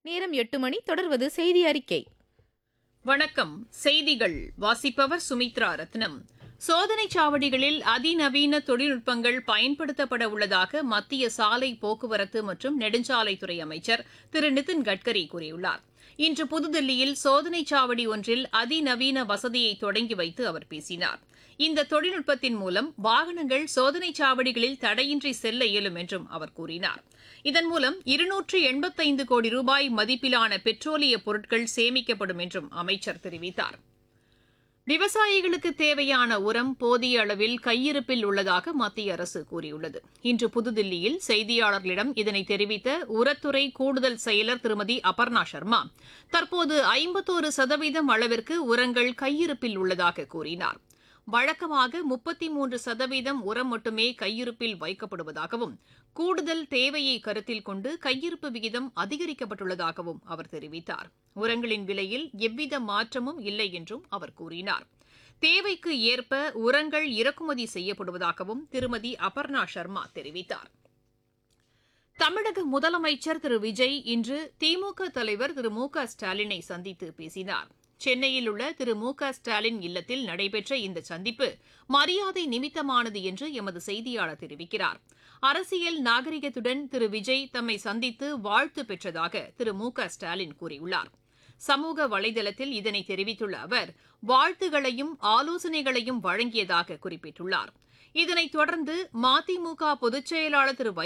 நேரம் எட்டு மணி தொடர்வது செய்தி அறிக்கை வணக்கம் செய்திகள் வாசிப்பவர் சுமித்ரா ரத்னம் சோதனைச் சாவடிகளில் அதிநவீன தொழில்நுட்பங்கள் பயன்படுத்தப்பட உள்ளதாக மத்திய சாலை போக்குவரத்து மற்றும் நெடுஞ்சாலைத்துறை அமைச்சர் திரு நிதின் கட்கரி கூறியுள்ளார் இன்று புதுதில்லியில் சோதனைச் சாவடி ஒன்றில் அதிநவீன வசதியை தொடங்கி வைத்து அவர் பேசினார் இந்த தொழில்நுட்பத்தின் மூலம் வாகனங்கள் சோதனைச் சாவடிகளில் தடையின்றி செல்ல இயலும் என்றும் அவர் கூறினார் இதன் மூலம் இருநூற்று எண்பத்தைந்து கோடி ரூபாய் மதிப்பிலான பெட்ரோலிய பொருட்கள் சேமிக்கப்படும் என்றும் அமைச்சர் தெரிவித்தார் விவசாயிகளுக்கு தேவையான உரம் போதிய அளவில் கையிருப்பில் உள்ளதாக மத்திய அரசு கூறியுள்ளது இன்று புதுதில்லியில் செய்தியாளர்களிடம் இதனை தெரிவித்த உரத்துறை கூடுதல் செயலர் திருமதி அபர்ணா சர்மா தற்போது ஐம்பத்தோரு சதவீதம் அளவிற்கு உரங்கள் கையிருப்பில் உள்ளதாக கூறினார் வழக்கமாக முப்பத்தி மூன்று சதவீதம் உரம் மட்டுமே கையிருப்பில் வைக்கப்படுவதாகவும் கூடுதல் தேவையை கருத்தில் கொண்டு கையிருப்பு விகிதம் அதிகரிக்கப்பட்டுள்ளதாகவும் அவர் தெரிவித்தார் உரங்களின் விலையில் எவ்வித மாற்றமும் இல்லை என்றும் அவர் கூறினார் தேவைக்கு ஏற்ப உரங்கள் இறக்குமதி செய்யப்படுவதாகவும் திருமதி அபர்ணா சர்மா தெரிவித்தார் தமிழக முதலமைச்சர் திரு விஜய் இன்று திமுக தலைவர் திரு மு க ஸ்டாலினை சந்தித்து பேசினார் சென்னையில் உள்ள திரு மு க ஸ்டாலின் இல்லத்தில் நடைபெற்ற இந்த சந்திப்பு மரியாதை நிமித்தமானது என்று எமது செய்தியாளர் தெரிவிக்கிறார் அரசியல் நாகரிகத்துடன் திரு விஜய் தம்மை சந்தித்து வாழ்த்து பெற்றதாக திரு மு க ஸ்டாலின் கூறியுள்ளார் சமூக வலைதளத்தில் இதனை தெரிவித்துள்ள அவர் வாழ்த்துகளையும் ஆலோசனைகளையும் வழங்கியதாக குறிப்பிட்டுள்ளார் இதனைத் தொடர்ந்து மதிமுக பொதுச் செயலாளர் திரு வை